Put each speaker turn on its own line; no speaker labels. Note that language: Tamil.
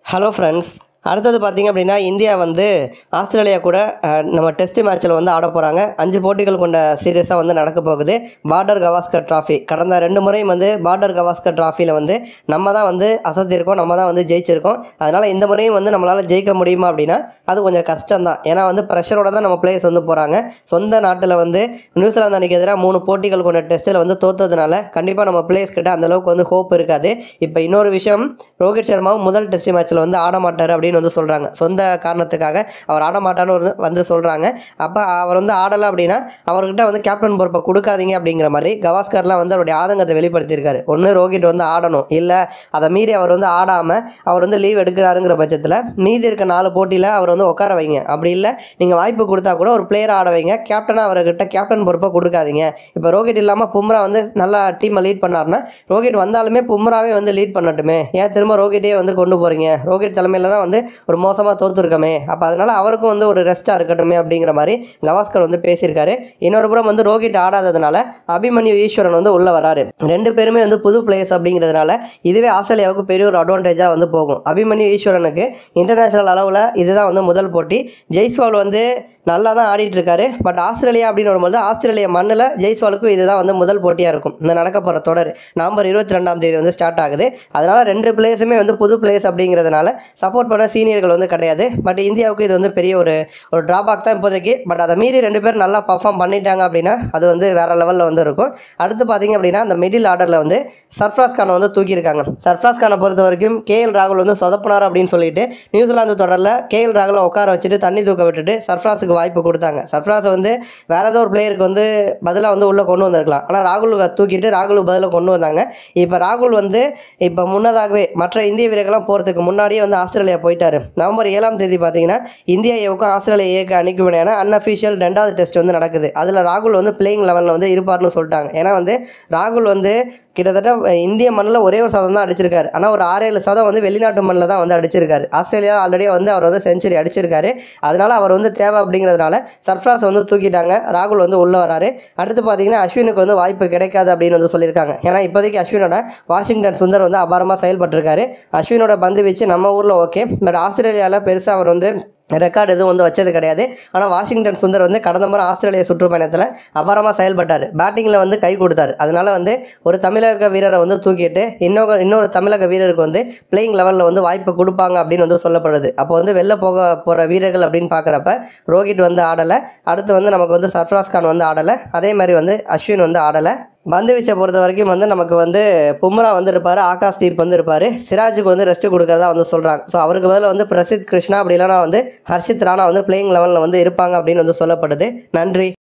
ஹலோ ஃப்ரெண்ட்ஸ் அடுத்தது பார்த்திங்க அப்படின்னா இந்தியா வந்து ஆஸ்திரேலியா கூட அஹ், நம்ம டெஸ்ட் மேட்ச்சில் வந்து ஆட போகிறாங்க அஞ்சு போட்டிகள் கொண்ட சீரியஸாக வந்து நடக்க போகுது பார்டர் கவாஸ்கர் ட்ராஃபி கடந்த ரெண்டு முறையும் வந்து பார்டர் கவாஸ்கர் ட்ராஃபியில் வந்து நம்ம தான் வந்து அசத்திருக்கோம் நம்ம தான் வந்து ஜெயிச்சிருக்கோம் அதனால் இந்த முறையும் வந்து நம்மளால் ஜெயிக்க முடியுமா அப்படின்னா அது கொஞ்சம் கஷ்டம்தான் ஏன்னா வந்து ப்ரெஷரோட தான் நம்ம பிளேயர்ஸ் வந்து போகிறாங்க சொந்த நாட்டில் வந்து நியூசிலாந்து அன்றைக்கி எதிராக மூணு போட்டிகள் கொண்ட டெஸ்ட்டில் வந்து தோத்ததுனால கண்டிப்பாக நம்ம பிளேயர்ஸ் கிட்ட அந்த அளவுக்கு வந்து ஹோப் இருக்காது இப்போ இன்னொரு விஷயம் ரோஹித் சர்மாவும் முதல் டெஸ்ட் மேட்ச்சில் வந்து ஆட மாட்டார் அப்படின்னு வந்து சொல்கிறாங்க சொந்த காரணத்துக்காக அவர் ஆட மாட்டார்னு வந்து வந்து சொல்கிறாங்க அப்போ அவர் வந்து ஆடலை அப்படின்னா அவர்கிட்ட வந்து கேப்டன் பொறுப்பை கொடுக்காதீங்க அப்படிங்கிற மாதிரி கவாஸ்கர்லாம் வந்து அவருடைய ஆதங்கத்தை வெளிப்படுத்தியிருக்காரு ஒன்று ரோஹித் வந்து ஆடணும் இல்லை அதை மீறி அவர் வந்து ஆடாமல் அவர் வந்து லீவ் எடுக்கிறாருங்கிற பட்சத்தில் மீதி இருக்க நாலு போட்டியில் அவர் வந்து உட்கார வைங்க அப்படி இல்லை நீங்கள் வாய்ப்பு கொடுத்தா கூட ஒரு பிளேயர் ஆட வைங்க கேப்டனாக அவர்கிட்ட கேப்டன் பொறுப்பை கொடுக்காதீங்க இப்போ ரோஹித் இல்லாமல் பும்ரா வந்து நல்லா டீமை லீட் பண்ணாருன்னா ரோஹித் வந்தாலுமே பும்ராவே வந்து லீட் பண்ணட்டுமே ஏன் திரும்ப ரோஹிட்டே வந்து கொண்டு போகிறீங்க ரோஹித் தலைமையில் தான் வந்து ஒரு மோசமாக தோற்றுருக்கமே அப்போ அதனால் அவருக்கும் வந்து ஒரு ரெஸ்ட்டாக இருக்கட்டுமே அப்படிங்கிற மாதிரி கவாஸ்கர் வந்து பேசியிருக்காரு இன்னொரு புறம் வந்து ரோஹித் ஆடாததுனால அபிமன்யு ஈஸ்வரன் வந்து உள்ளே வராரு ரெண்டு பேருமே வந்து புது பிளேயர்ஸ் அப்படிங்கிறதுனால இதுவே ஆஸ்திரேலியாவுக்கு பெரிய ஒரு அட்வான்டேஜாக வந்து போகும் அபிமன்யு ஈஸ்வரனுக்கு இன்டர்நேஷ்னல் அளவில் இதுதான் வந்து முதல் போட்டி ஜெய்ஸ்வால் வந்து நல்லா தான் ஆடிட்டு இருக்காரு பட் ஆஸ்திரேலியா அப்படின்னு வரும்போது ஆஸ்திரேலியா மண்ணில் ஜெய்ஸ்வாலுக்கும் இதுதான் வந்து முதல் போட்டியாக இருக்கும் இந்த நடக்க போகிற தொடர் நவம்பர் இருபத்தி ரெண்டாம் தேதி வந்து ஸ்டார்ட் ஆகுது அதனால் ரெண்டு பிளேயர்ஸுமே வந்து புது பிளேயர்ஸ் அப்படிங்கிறதுனால சப்போர்ட் பண்ண சீனியர்கள் வந்து கிடையாது பட் இந்தியாவுக்கு இது வந்து பெரிய ஒரு ஒரு ட்ராபேக் தான் இப்போதைக்கு பட் அதை மீறி ரெண்டு பேரும் நல்லா பர்ஃபார்ம் பண்ணிட்டாங்க அப்படின்னா அது வந்து வேறு லெவலில் வந்து இருக்கும் அடுத்து பார்த்தீங்க அப்படின்னா அந்த மிடில் ஆர்டரில் வந்து சர்ஃப்ராஸ் கானை வந்து தூக்கியிருக்காங்க சர்ஃப்ராஸ் கானை பொறுத்த வரைக்கும் கேஎல் ராகுல் வந்து சொதப்பினார் அப்படின்னு சொல்லிட்டு நியூசிலாந்து தொடரில் கேஎல் ராகுலை உட்கார வச்சுட்டு தண்ணி தூக்க விட்டுட்டு சர்ஃப்ராஸுக்கு வாய்ப்பு கொடுத்தாங்க சர்ஃப்ராஸை வந்து வேற ஏதோ ஒரு பிளேயருக்கு வந்து பதிலாக வந்து உள்ளே கொண்டு வந்திருக்கலாம் ஆனால் ராகுல் தூக்கிட்டு ராகுலுக்கு பதிலாக கொண்டு வந்தாங்க இப்போ ராகுல் வந்து இப்போ முன்னதாகவே மற்ற இந்திய வீரர்கள்லாம் போகிறதுக்கு முன்னாடியே வந்து ஆஸ்திரேலியா போயிட்டாரு நவம்பர் ஏழாம் தேதி பார்த்தீங்கன்னா இந்தியா ஏவுக்கும் ஆஸ்திரேலியா ஏக்கு அணிக்கு வினையான அன்அஃபிஷியல் ரெண்டாவது டெஸ்ட் வந்து நடக்குது அதில் ராகுல் வந்து பிளேயிங் லெவலில் வந்து இருப்பார்னு சொல்லிட்டாங்க ஏன்னா வந்து ராகுல் வந்து கிட்டத்தட்ட இந்திய மண்ணில் ஒரே ஒரு சதம் தான் அடிச்சிருக்காரு ஆனால் ஒரு ஆறு ஏழு சதம் வந்து வெளிநாட்டு மண்ணில் தான் வந்து அடிச்சிருக்காரு ஆஸ்திரேலியா ஆல்ரெடி வந்து அவர் வந்து செஞ்சுரி அடிச்சிருக்காரு அதனால அவர் வந்து தேவை அப்படிங்கிறதுனால சர்ஃப்ராஸ் வந்து தூக்கிட்டாங்க ராகுல் வந்து உள்ளே வராரு அடுத்து பார்த்தீங்கன்னா அஸ்வினுக்கு வந்து வாய்ப்பு கிடைக்காது அப்படின்னு வந்து சொல்லியிருக்காங்க ஏன்னா இப்போதைக்கு அஸ்வினோட வாஷிங்டன் சுந்தர் வந்து அபாரமாக செயல்பட்டிருக்காரு அஸ்வினோட பந்து வீச்சு நம்ம ஊரில் ஓகே பட் ஆஸ்திரேலியாவில் பெருசாக அவர் வந்து ரெக்கார்டு எதுவும் வந்து வச்சது கிடையாது ஆனால் வாஷிங்டன் சுந்தர் வந்து கடந்த முறை ஆஸ்திரேலிய சுற்றுப்பயணத்தில் அபாரமாக செயல்பட்டார் பேட்டிங்கில் வந்து கை கொடுத்தாரு அதனால வந்து ஒரு தமிழக வீரரை வந்து தூக்கிட்டு இன்னொரு இன்னொரு தமிழக வீரருக்கு வந்து பிளேயிங் லெவலில் வந்து வாய்ப்பு கொடுப்பாங்க அப்படின்னு வந்து சொல்லப்படுது அப்போ வந்து வெளில போக போகிற வீரர்கள் அப்படின்னு பார்க்குறப்ப ரோஹித் வந்து ஆடலை அடுத்து வந்து நமக்கு வந்து சர்ஃப்ராஸ் கான் வந்து ஆடலை அதே மாதிரி வந்து அஸ்வின் வந்து ஆடலை பந்து வீச்சை பொறுத்த வரைக்கும் வந்து நமக்கு வந்து பும்ரா வந்து இருப்பார் ஆகாஷ் தீப் வந்து இருப்பார் சிராஜுக்கு வந்து ரெஸ்ட் கொடுக்கறதா வந்து சொல்கிறாங்க ஸோ அவருக்கு பதிலாக வந்து பிரசித் கிருஷ்ணா அப்படி இல்லைனா வந்து ஹர்ஷித் ராணா வந்து பிளேயிங் லெவலில் வந்து இருப்பாங்க அப்படின்னு வந்து சொல்லப்படுது நன்றி